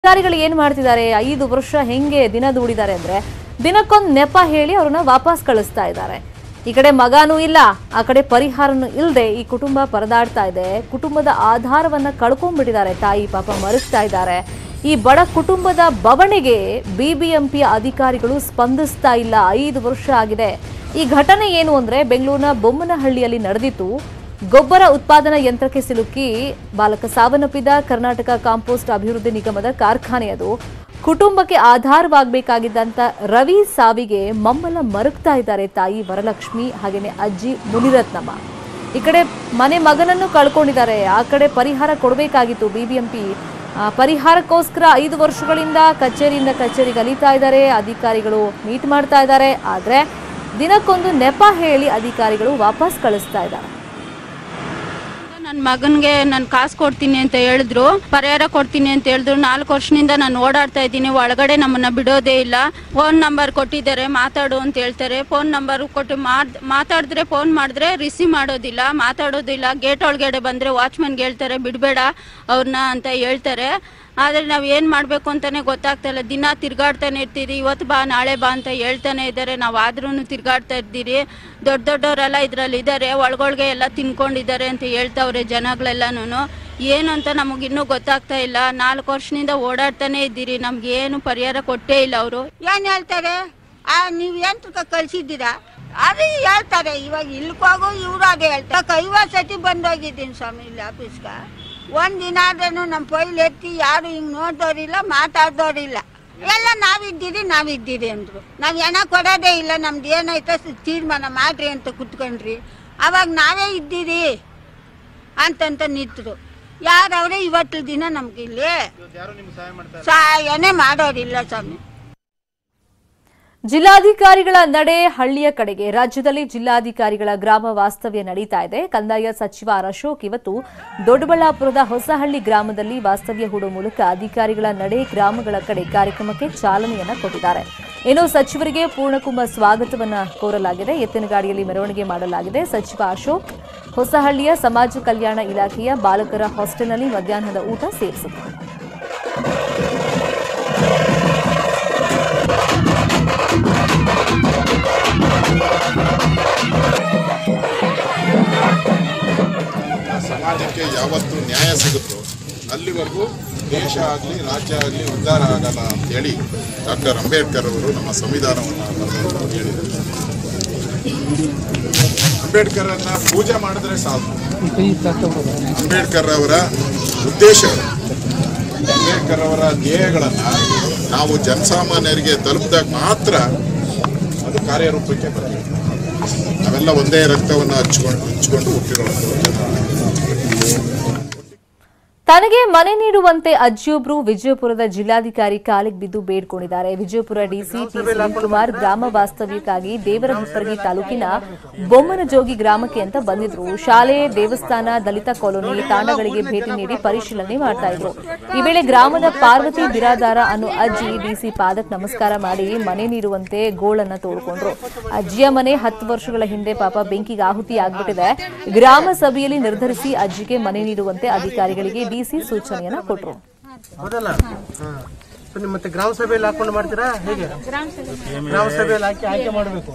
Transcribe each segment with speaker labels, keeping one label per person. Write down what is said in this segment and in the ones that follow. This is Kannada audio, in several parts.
Speaker 1: ಅಧಿಕಾರಿಗಳು ಏನ್ ಮಾಡ್ತಿದ್ದಾರೆ ಐದು ವರ್ಷ ಹೆಂಗೆ ದಿನ ದೂಡಿದ್ದಾರೆ ಅಂದ್ರೆ ದಿನಕ್ಕೊಂದು ನೆಪ ಹೇಳಿ ಅವ್ರನ್ನ ವಾಪಸ್ ಕಳಿಸ್ತಾ ಇದ್ದಾರೆ ಈ ಕಡೆ ಮಗಾನೂ ಇಲ್ಲ ಆ ಕಡೆ ಪರಿಹಾರನೂ ಇಲ್ಲದೆ ಈ ಕುಟುಂಬ ಪರದಾಡ್ತಾ ಇದೆ ಕುಟುಂಬದ ಆಧಾರವನ್ನ ಕಳ್ಕೊಂಡ್ಬಿಟ್ಟಿದ್ದಾರೆ ತಾಯಿ ಪಾಪ ಮರಗ್ತಾ ಇದ್ದಾರೆ ಈ ಬಡ ಕುಟುಂಬದ ಬವಣೆಗೆ ಬಿಬಿಎಂಪಿ ಅಧಿಕಾರಿಗಳು ಸ್ಪಂದಿಸ್ತಾ ಇಲ್ಲ ಐದು ವರ್ಷ ಆಗಿದೆ ಈ ಘಟನೆ ಏನು ಅಂದ್ರೆ ಬೆಂಗಳೂರಿನ ಬೊಮ್ಮನಹಳ್ಳಿಯಲ್ಲಿ ನಡೆದಿತ್ತು ಗೊಬ್ಬರ ಉತ್ಪಾದನಾ ಯಂತ್ರಕ್ಕೆ ಸಿಲುಕಿ ಬಾಲಕ ಸಾವನ್ನಪ್ಪಿದ ಕರ್ನಾಟಕ ಕಾಂಪೋಸ್ಟ್ ಅಭಿವೃದ್ಧಿ ನಿಗಮದ ಕಾರ್ಖಾನೆ ಅದು ಕುಟುಂಬಕ್ಕೆ ಆಧಾರವಾಗಬೇಕಾಗಿದ್ದಂತ ರವಿ ಸಾವಿಗೆ ಮಮ್ಮಲ ಮರುಗ್ತಾ ಇದ್ದಾರೆ ತಾಯಿ ವರಲಕ್ಷ್ಮಿ ಹಾಗೇನೆ ಅಜ್ಜಿ ಮುನಿರತ್ನಮ್ಮ ಈ ಕಡೆ ಮನೆ ಮಗನನ್ನು ಕಳ್ಕೊಂಡಿದ್ದಾರೆ ಆ ಕಡೆ ಪರಿಹಾರ ಕೊಡಬೇಕಾಗಿತ್ತು ಬಿಬಿಎಂಪಿ ಪರಿಹಾರಕ್ಕೋಸ್ಕರ ಐದು ವರ್ಷಗಳಿಂದ ಕಚೇರಿಯಿಂದ ಕಚೇರಿಗೆ ಅಲಿತಾ ಇದ್ದಾರೆ ಅಧಿಕಾರಿಗಳು ಮೀಟ್ ಮಾಡ್ತಾ ಇದ್ದಾರೆ ಆದ್ರೆ ದಿನಕ್ಕೊಂದು ನೆಪ ಹೇಳಿ ಅಧಿಕಾರಿಗಳು ವಾಪಸ್ ಕಳಿಸ್ತಾ ಇದ್ದಾರೆ
Speaker 2: ನನ್ನ ಮಗನ್ಗೆ ನಾನು ಕಾಸು ಕೊಡ್ತೀನಿ ಅಂತ ಹೇಳಿದ್ರು ಪರಿಹಾರ ಕೊಡ್ತೀನಿ ಅಂತ ಹೇಳಿದ್ರು ನಾಲ್ಕು ವರ್ಷದಿಂದ ನಾನು ಓಡಾಡ್ತಾ ಇದ್ದೀನಿ ಒಳಗಡೆ ನಮ್ಮನ್ನ ಬಿಡೋದೇ ಇಲ್ಲ ಫೋನ್ ನಂಬರ್ ಕೊಟ್ಟಿದ್ದಾರೆ ಮಾತಾಡು ಅಂತ ಹೇಳ್ತಾರೆ ಫೋನ್ ನಂಬರ್ ಕೊಟ್ಟು ಮಾಡ್ ಮಾತಾಡಿದ್ರೆ ಫೋನ್ ಮಾಡಿದ್ರೆ ರಿಸೀವ್ ಮಾಡೋದಿಲ್ಲ ಮಾತಾಡೋದಿಲ್ಲ ಗೇಟ್ ಒಳಗಡೆ ಬಂದ್ರೆ ವಾಚ್ಮನ್ಗೆ ಹೇಳ್ತಾರೆ ಬಿಡಬೇಡ ಅವ್ರನ್ನ ಅಂತ ಹೇಳ್ತಾರೆ ಆದರೆ ನಾವು ಏನು ಮಾಡಬೇಕು ಅಂತಾನೆ ಗೊತ್ತಾಗ್ತಾ ಇಲ್ಲ ದಿನ ತಿರ್ಗಾಡ್ತಾನೆ ಇರ್ತೀರಿ ಇವತ್ತು ಬಾ ನಾಳೆ ಬಾ ಅಂತ ಹೇಳ್ತಾನೆ ಇದ್ದಾರೆ ನಾವು ಆದ್ರೂ ತಿರ್ಗಾಡ್ತಾ ಇದ್ದೀರಿ ದೊಡ್ಡ ದೊಡ್ಡವರೆಲ್ಲ ಇದರಲ್ಲಿ ಇದ್ದಾರೆ ಒಳಗೊಳಗೆ ಎಲ್ಲ ತಿನ್ಕೊಂಡಿದ್ದಾರೆ ಅಂತ ಹೇಳ್ತಾವ್ರೆ ಜನಗಳೆಲ್ಲನೂ ಏನು ಅಂತ ನಮಗಿನ್ನೂ ಗೊತ್ತಾಗ್ತಾ ಇಲ್ಲ ನಾಲ್ಕು ವರ್ಷದಿಂದ ಓಡಾಡ್ತಾನೆ ಇದ್ದೀರಿ ನಮ್ಗೆ ಏನು ಪರಿಹಾರ ಕೊಟ್ಟೇ ಇಲ್ಲ ಅವರು
Speaker 3: ಏನ್ ಹೇಳ್ತಾರೆ ಆ ನೀವ್ ಏನ್ ತುಕ ಕಳ್ಸಿದ್ದೀರಾ ಅದೇ ಹೇಳ್ತಾರೆ ಇವಾಗ ಇಲ್ಕೋಗು ಇವ್ರು ಅದೇ ಹೇಳ್ತಾರೆ ಐವತ್ತು ಸತಿ ಬಂದೋಗಿದ್ದೀನಿ ಸ್ವಾಮಿ ಇಲ್ಲಿ ಆಫೀಸ್ಗ ಒಂದ್ ದಿನ ಆದ್ರೂ ನಮ್ಮ ಫೈಲ್ ಎತ್ತಿ ಯಾರು ಹಿಂಗ್ ನೋಡ್ದವ್ರಿಲ್ಲ ಮಾತಾಡ್ದವ್ರಿಲ್ಲ ಎಲ್ಲ ನಾವಿದ್ದೀರಿ ನಾವಿದ್ದೀರಿ ಅಂದ್ರು ನಾವ್ ಹೆಣ ಕೊಡೋದೇ ಇಲ್ಲ ನಮ್ದು ಏನಾಯ್ತೋ ಸ- ತೀರ್ಮಾನ ಮಾಡ್ರಿ ಅಂತ ಕುತ್ಕೊಂಡ್ರಿ ಅವಾಗ ನಾವೇ ಇದ್ದೀರಿ ಅಂತಂತ ನಿಂತರು ಯಾರವ್ರೆ ಇವತ್ತು ದಿನ ನಮ್ಗೆ ಇಲ್ಲಿ ಸಹಾಯನೇ ಮಾಡೋರಿಲ್ಲ ಸ್ವಾಮಿ
Speaker 1: ಜಿಲ್ಲಾಧಿಕಾರಿಗಳ ನಡೆ ಹಳ್ಳಿಯ ಕಡೆಗೆ ರಾಜ್ಯದಲ್ಲಿ ಜಿಲ್ಲಾಧಿಕಾರಿಗಳ ಗ್ರಾಮ ವಾಸ್ತವ್ಯ ನಡೀತಾ ಇದೆ ಕಂದಾಯ ಸಚಿವ ಆರ್ ಅಶೋಕ್ ಇವತ್ತು ದೊಡ್ಡಬಳ್ಳಾಪುರದ ಹೊಸಹಳ್ಳಿ ಗ್ರಾಮದಲ್ಲಿ ವಾಸ್ತವ್ಯ ಹೂಡುವ ಮೂಲಕ ಅಧಿಕಾರಿಗಳ ನಡೆ ಗ್ರಾಮಗಳ ಕಡೆ ಕಾರ್ಯಕ್ರಮಕ್ಕೆ ಚಾಲನೆಯನ್ನ ಕೊಟ್ಟಿದ್ದಾರೆ ಇನ್ನು ಸಚಿವರಿಗೆ ಪೂರ್ಣಕುಂಭ ಸ್ವಾಗತವನ್ನ ಕೋರಲಾಗಿದೆ ಎತ್ತಿನ ಗಾಡಿಯಲ್ಲಿ ಮೆರವಣಿಗೆ ಮಾಡಲಾಗಿದೆ ಸಚಿವ ಅಶೋಕ್ ಹೊಸಹಳ್ಳಿಯ ಸಮಾಜ ಕಲ್ಯಾಣ ಇಲಾಖೆಯ ಬಾಲಕರ ಹಾಸ್ಟೆಲ್ನಲ್ಲಿ ಮಧ್ಯಾಹ್ನದ ಊಟ ಸೇರಿಸಿದರು
Speaker 4: ಸಮಾಜಕ್ಕೆ ಯಾವತ್ತು ನ್ಯಾಯ ಸಿಗುತ್ತೋ ಅಲ್ಲಿವರೆಗೂ ದೇಶ ಆಗಲಿ ರಾಜ್ಯ ಆಗಲಿ ಉದ್ಧಾರ ಆಗಲ್ಲ ಅಂತೇಳಿ ಡಾಕ್ಟರ್ ಅಂಬೇಡ್ಕರ್ ಅವರು ನಮ್ಮ ಸಂವಿಧಾನವನ್ನು ಬರೆದವರು ಹೇಳಿದರು ಅಂಬೇಡ್ಕರನ್ನ ಪೂಜೆ ಮಾಡಿದ್ರೆ ಸಾಕು ಅಂಬೇಡ್ಕರ್ ಅವರ ಉದ್ದೇಶ ಅಂಬೇಡ್ಕರ್ ಅವರ ಧ್ಯೇಯಗಳನ್ನು ನಾವು ಜನಸಾಮಾನ್ಯರಿಗೆ ತಲುಪಿದಾಗ ಮಾತ್ರ ಅದು ಕಾರ್ಯರೂಪಕ್ಕೆ ಬರಬೇಕು ನಾವೆಲ್ಲ ಒಂದೇ ರಕ್ತವನ್ನು ಹಂಚ್ಕೊಂಡು ಹಂಚ್ಕೊಂಡು ಹುಟ್ಟಿರೋದು
Speaker 1: ತನಗೆ ಮನೆ ನೀಡುವಂತೆ ಅಜ್ಜಿಯೊಬ್ರು ವಿಜಯಪುರದ ಜಿಲ್ಲಾಧಿಕಾರಿ ಕಾಲಿಗೆ ಬಿದ್ದು ಬೇಡ್ಕೊಂಡಿದ್ದಾರೆ ವಿಜಯಪುರ ಡಿಸಿ ಟಿ ಕುಮಾರ್ ಗ್ರಾಮ ವಾಸ್ತವ್ಯಕ್ಕಾಗಿ ದೇವರಹಿಪ್ಪರಗಿ ತಾಲೂಕಿನ ಬೊಮ್ಮನಜೋಗಿ ಗ್ರಾಮಕ್ಕೆ ಅಂತ ಬಂದಿದ್ರು ಶಾಲೆ ದೇವಸ್ಥಾನ ದಲಿತ ಕಾಲೋನಿ ತಾಂಡಗಳಿಗೆ ಭೇಟಿ ನೀಡಿ ಪರಿಶೀಲನೆ ಮಾಡ್ತಾ ಇದ್ರು ಈ ವೇಳೆ ಗ್ರಾಮದ ಪಾರ್ವತಿ ಬಿರಾದಾರ ಅನ್ನೋ ಅಜ್ಜಿ ಡಿಸಿ ಪಾದಕ್ ನಮಸ್ಕಾರ ಮಾಡಿ ಮನೆ ನೀಡುವಂತೆ ಗೋಳನ್ನ ತೋಡ್ಕೊಂಡ್ರು ಅಜ್ಜಿಯ ಮನೆ ಹತ್ತು ವರ್ಷಗಳ ಹಿಂದೆ ಪಾಪ ಬೆಂಕಿಗೆ ಆಹುತಿ ಆಗ್ಬಿಟ್ಟಿದೆ ಗ್ರಾಮ ಸಭೆಯಲ್ಲಿ ನಿರ್ಧರಿಸಿ ಅಜ್ಜಿಗೆ ಮನೆ ನೀಡುವಂತೆ ಅಧಿಕಾರಿಗಳಿಗೆ ಡಿಸಿ ಸೂಚನೆಯನ್ನ ಕೊಟ್ರು
Speaker 5: ಹೌದಲ್ಲ ಹಾ. ಸೊ ನೀವು ಮತ್ತೆ ಗ್ರಾಮ ಸಭೆಯಲ್ಲಿ ಹಾಕೊಂಡು ಮಾಡ್ತೀರಾ ಹೇಗೆ ಗ್ರಾಮ ಸಭೆಯಲ್ಲಿ ಹಾಕಿ ಆಯ್ಕೆ ಮಾಡಬೇಕು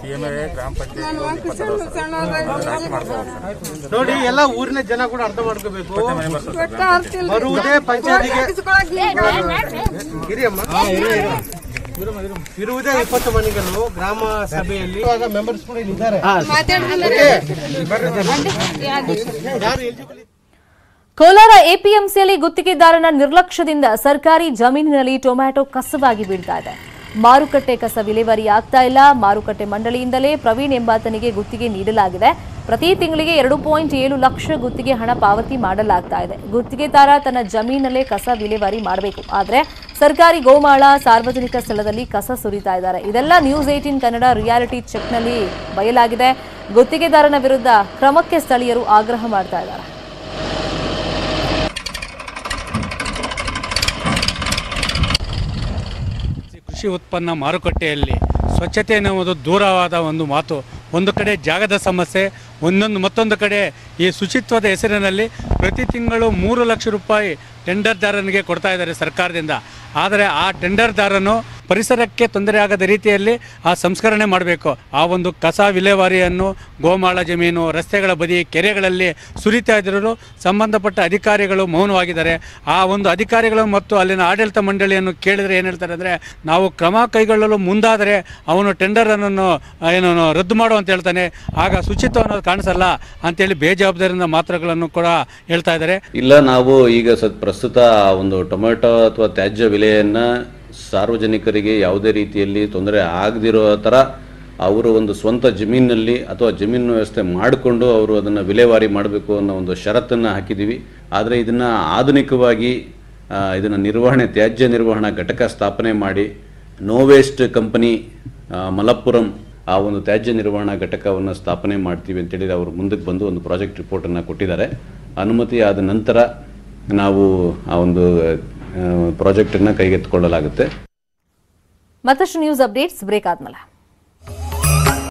Speaker 5: ನೋಡಿ ಎಲ್ಲ ಊರಿನ ಜನ ಕೂಡ ಅರ್ಥ ಮಾಡ್ಕೋಬೇಕು ಬರುವುದೇ ಪಂಚಾಯತಿಗೆ ಹಿರಿಯಮ್ಮ ಇರುವುದೇ ಇಪ್ಪತ್ತು ಮನೆಗಳು ಗ್ರಾಮ ಸಭೆಯಲ್ಲಿ ಇವಾಗ ಮೆಂಬರ್ಸ್ ಕೂಡ ಇಲ್ಲಿ ಇದ್ದಾರೆ ಯಾರು eligible
Speaker 1: ಕೋಲಾರ ಎಪಿಎಂಸಿಯಲ್ಲಿ ಗುತ್ತಿಗೆದಾರನ ನಿರ್ಲಕ್ಷ್ಯದಿಂದ ಸರ್ಕಾರಿ ಜಮೀನಿನಲ್ಲಿ ಟೊಮ್ಯಾಟೊ ಕಸವಾಗಿ ಬೀಳ್ತಾ ಇದೆ ಮಾರುಕಟ್ಟೆ ಕಸ ವಿಲೇವಾರಿ ಆಗ್ತಾ ಇಲ್ಲ ಮಾರುಕಟ್ಟೆ ಮಂಡಳಿಯಿಂದಲೇ ಪ್ರವೀಣ್ ಎಂಬಾತನಿಗೆ ಗುತ್ತಿಗೆ ನೀಡಲಾಗಿದೆ ಪ್ರತಿ ತಿಂಗಳಿಗೆ ಎರಡು ಪಾಯಿಂಟ್ ಏಳು ಲಕ್ಷ ಗುತ್ತಿಗೆ ಹಣ ಪಾವತಿ ಮಾಡಲಾಗ್ತಾ ಇದೆ ಗುತ್ತಿಗೆದಾರ ತನ್ನ ಜಮೀನಲ್ಲೇ ಕಸ ವಿಲೇವಾರಿ ಮಾಡಬೇಕು ಆದರೆ ಸರ್ಕಾರಿ ಗೋಮಾಳ ಸಾರ್ವಜನಿಕ ಸ್ಥಳದಲ್ಲಿ ಕಸ ಸುರಿತಾ ಇದ್ದಾರೆ ಇದೆಲ್ಲ ನ್ಯೂಸ್ ಏಟೀನ್ ಕನ್ನಡ ರಿಯಾಲಿಟಿ ಚೆಕ್ನಲ್ಲಿ ಬಯಲಾಗಿದೆ ಗುತ್ತಿಗೆದಾರನ ವಿರುದ್ಧ ಕ್ರಮಕ್ಕೆ ಸ್ಥಳೀಯರು ಆಗ್ರಹ ಮಾಡ್ತಾ ಇದ್ದಾರೆ
Speaker 6: ಕೃಷಿ ಉತ್ಪನ್ನ ಮಾರುಕಟ್ಟೆಯಲ್ಲಿ ಸ್ವಚ್ಛತೆ ಎನ್ನುವುದು ದೂರವಾದ ಒಂದು ಮಾತು ಒಂದು ಕಡೆ ಜಾಗದ ಸಮಸ್ಯೆ ಒಂದೊಂದು ಮತ್ತೊಂದು ಕಡೆ ಈ ಶುಚಿತ್ವದ ಹೆಸರಿನಲ್ಲಿ ಪ್ರತಿ ತಿಂಗಳು ಮೂರು ಲಕ್ಷ ರೂಪಾಯಿ ಟೆಂಡರ್ದಾರನಿಗೆ ಕೊಡ್ತಾ ಇದ್ದಾರೆ ಸರ್ಕಾರದಿಂದ ಆದರೆ ಆ ಟೆಂಡರ್ದಾರನು ಪರಿಸರಕ್ಕೆ ತೊಂದರೆ ಆಗದ ರೀತಿಯಲ್ಲಿ ಆ ಸಂಸ್ಕರಣೆ ಮಾಡಬೇಕು ಆ ಒಂದು ಕಸ ವಿಲೇವಾರಿಯನ್ನು ಗೋಮಾಳ ಜಮೀನು ರಸ್ತೆಗಳ ಬದಿ ಕೆರೆಗಳಲ್ಲಿ ಸುರಿತಾ ಇದ್ದರೂ ಸಂಬಂಧಪಟ್ಟ ಅಧಿಕಾರಿಗಳು ಮೌನವಾಗಿದ್ದಾರೆ ಆ ಒಂದು ಅಧಿಕಾರಿಗಳು ಮತ್ತು ಅಲ್ಲಿನ ಆಡಳಿತ ಮಂಡಳಿಯನ್ನು ಕೇಳಿದರೆ ಏನು ಹೇಳ್ತಾರೆ ಅಂದರೆ ನಾವು ಕ್ರಮ ಕೈಗೊಳ್ಳಲು ಮುಂದಾದರೆ ಅವನು ಟೆಂಡರನ್ನು ಏನು ರದ್ದು ಮಾಡು ಅಂತ ಹೇಳ್ತಾನೆ ಆಗ ಶುಚಿತ್ವ ಅನ್ನೋದು ಕಾಣಿಸಲ್ಲ ಅಂತೇಳಿ ಬೇಜವಾಬ್ದಾರಿಯಿಂದ ಮಾತ್ರಗಳನ್ನು ಕೂಡ ಹೇಳ್ತಾ ಇದ್ದಾರೆ
Speaker 7: ಇಲ್ಲ ನಾವು ಈಗ ಸದ್ ಪ್ರಸ್ತುತ ಆ ಒಂದು ಟೊಮೆಟೊ ಅಥವಾ ತ್ಯಾಜ್ಯ ವಿಲೆಯನ್ನು ಸಾರ್ವಜನಿಕರಿಗೆ ಯಾವುದೇ ರೀತಿಯಲ್ಲಿ ತೊಂದರೆ ಆಗದಿರೋ ಥರ ಅವರು ಒಂದು ಸ್ವಂತ ಜಮೀನಿನಲ್ಲಿ ಅಥವಾ ಜಮೀನು ವ್ಯವಸ್ಥೆ ಮಾಡಿಕೊಂಡು ಅವರು ಅದನ್ನು ವಿಲೇವಾರಿ ಮಾಡಬೇಕು ಅನ್ನೋ ಒಂದು ಷರತ್ತನ್ನು ಹಾಕಿದ್ದೀವಿ ಆದರೆ ಇದನ್ನು ಆಧುನಿಕವಾಗಿ ಇದನ್ನು ನಿರ್ವಹಣೆ ತ್ಯಾಜ್ಯ ನಿರ್ವಹಣಾ ಘಟಕ ಸ್ಥಾಪನೆ ಮಾಡಿ ನೋ ವೇಸ್ಟ್ ಕಂಪನಿ ಮಲಪ್ಪುರಂ ಆ ಒಂದು ತ್ಯಾಜ್ಯ ನಿರ್ವಹಣಾ ಘಟಕವನ್ನು ಸ್ಥಾಪನೆ ಮಾಡ್ತೀವಿ ಅಂತೇಳಿ ಅವರು ಮುಂದಕ್ಕೆ ಬಂದು ಒಂದು ಪ್ರಾಜೆಕ್ಟ್ ರಿಪೋರ್ಟನ್ನು ಕೊಟ್ಟಿದ್ದಾರೆ ಅನುಮತಿ ಆದ ನಂತರ ನಾವು ಆ ಒಂದು ಪ್ರಾಜೆಕ್ಟನ್ನು ಕೈಗೆತ್ತಿಕೊಳ್ಳಲಾಗುತ್ತೆ
Speaker 1: ಮತ್ತಷ್ಟು ನ್ಯೂಸ್ ಅಪ್ಡೇಟ್ಸ್ ಬ್ರೇಕ್ ಆದ್ಮೇಲೆ